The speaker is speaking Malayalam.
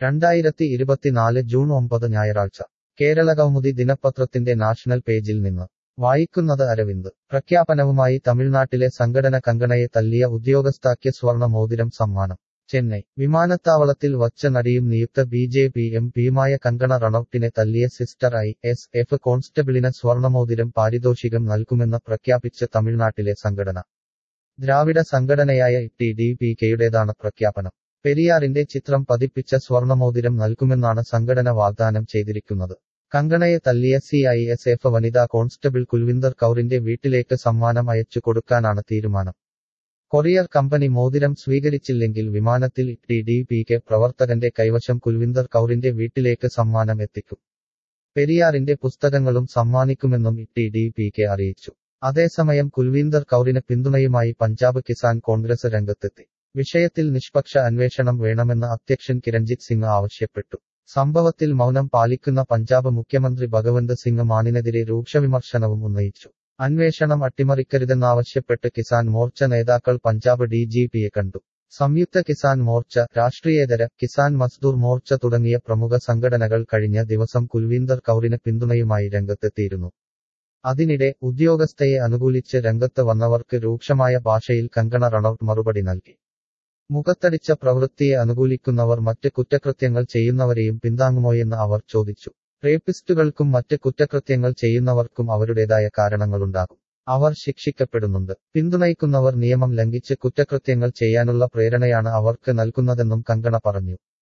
രണ്ടായിരത്തി ഇരുപത്തിനാല് ജൂൺ ഒമ്പത് ഞായറാഴ്ച കേരളകൗമുദി ദിനപത്രത്തിന്റെ നാഷണൽ പേജിൽ നിന്ന് വായിക്കുന്നത് അരവിന്ദ് പ്രഖ്യാപനവുമായി തമിഴ്നാട്ടിലെ സംഘടന കങ്കണയെ തല്ലിയ ഉദ്യോഗസ്ഥാക്ക് സ്വർണ മോതിരം സമ്മാനം ചെന്നൈ വിമാനത്താവളത്തിൽ വച്ച നടിയും നിയുക്ത ബി ജെ പി എം പിയുമായ കങ്കണ റണൌട്ടിനെ തല്ലിയ സിസ്റ്റർ ഐ എസ് എഫ് കോൺസ്റ്റബിളിന് സ്വർണമോതിരം പാരിതോഷികം നൽകുമെന്ന് പ്രഖ്യാപിച്ച് തമിഴ്നാട്ടിലെ സംഘടന ദ്രാവിഡ സംഘടനയായ ടി ഡി പി കെയുടേതാണ് പ്രഖ്യാപനം പെരിയാറിന്റെ ചിത്രം പതിപ്പിച്ച സ്വർണമോതിരം നൽകുമെന്നാണ് സംഘടന വാഗ്ദാനം ചെയ്തിരിക്കുന്നത് കങ്കണയെ തല്ലിയ സി ഐ എസ് എഫ് വനിതാ കോൺസ്റ്റബിൾ കുൽവിന്ദർ കൗറിന്റെ വീട്ടിലേക്ക് സമ്മാനം അയച്ചു കൊടുക്കാനാണ് തീരുമാനം കൊറിയർ കമ്പനി മോതിരം സ്വീകരിച്ചില്ലെങ്കിൽ വിമാനത്തിൽ ടി ഡി പി കെ പ്രവർത്തകന്റെ കൈവശം കുൽവിന്ദർ കൗറിന്റെ വീട്ടിലേക്ക് സമ്മാനം എത്തിക്കും പെരിയാറിന്റെ പുസ്തകങ്ങളും സമ്മാനിക്കുമെന്നും ടി ഡി പി കെ അറിയിച്ചു അതേസമയം കുൽവീന്ദർ കൗറിന് പിന്തുണയുമായി പഞ്ചാബ് കിസാൻ കോൺഗ്രസ് രംഗത്തെത്തി വിഷയത്തിൽ നിഷ്പക്ഷ അന്വേഷണം വേണമെന്ന് അധ്യക്ഷൻ കിരൺജിത് സിംഗ് ആവശ്യപ്പെട്ടു സംഭവത്തിൽ മൗനം പാലിക്കുന്ന പഞ്ചാബ് മുഖ്യമന്ത്രി ഭഗവന്ത് സിംഗ് മാണിനെതിരെ രൂക്ഷവിമർശനവും ഉന്നയിച്ചു അന്വേഷണം അട്ടിമറിക്കരുതെന്നാവശ്യപ്പെട്ട് കിസാൻ മോർച്ച നേതാക്കൾ പഞ്ചാബ് ഡി ജി പിയെ കണ്ടു സംയുക്ത കിസാൻ മോർച്ച രാഷ്ട്രീയേതര കിസാൻ മസ്ദൂർ മോർച്ച തുടങ്ങിയ പ്രമുഖ സംഘടനകൾ കഴിഞ്ഞ ദിവസം കുൽവീന്ദർ കൗറിന് പിന്തുണയുമായി രംഗത്തെത്തിയിരുന്നു അതിനിടെ ഉദ്യോഗസ്ഥയെ അനുകൂലിച്ച് രംഗത്ത് വന്നവർക്ക് രൂക്ഷമായ ഭാഷയിൽ കങ്കണ റണൌട്ട് മറുപടി നൽകി മുഖത്തടിച്ച പ്രവൃത്തിയെ അനുകൂലിക്കുന്നവർ മറ്റ് കുറ്റകൃത്യങ്ങൾ ചെയ്യുന്നവരെയും പിന്താങ്ങുമോയെന്ന് അവർ ചോദിച്ചു റേപ്പിസ്റ്റുകൾക്കും മറ്റ് കുറ്റകൃത്യങ്ങൾ ചെയ്യുന്നവർക്കും അവരുടേതായ കാരണങ്ങളുണ്ടാകും അവർ ശിക്ഷിക്കപ്പെടുന്നുണ്ട് പിന്തുണയ്ക്കുന്നവർ നിയമം ലംഘിച്ച് കുറ്റകൃത്യങ്ങൾ ചെയ്യാനുള്ള പ്രേരണയാണ് അവർക്ക് നൽകുന്നതെന്നും കങ്കണ പറഞ്ഞു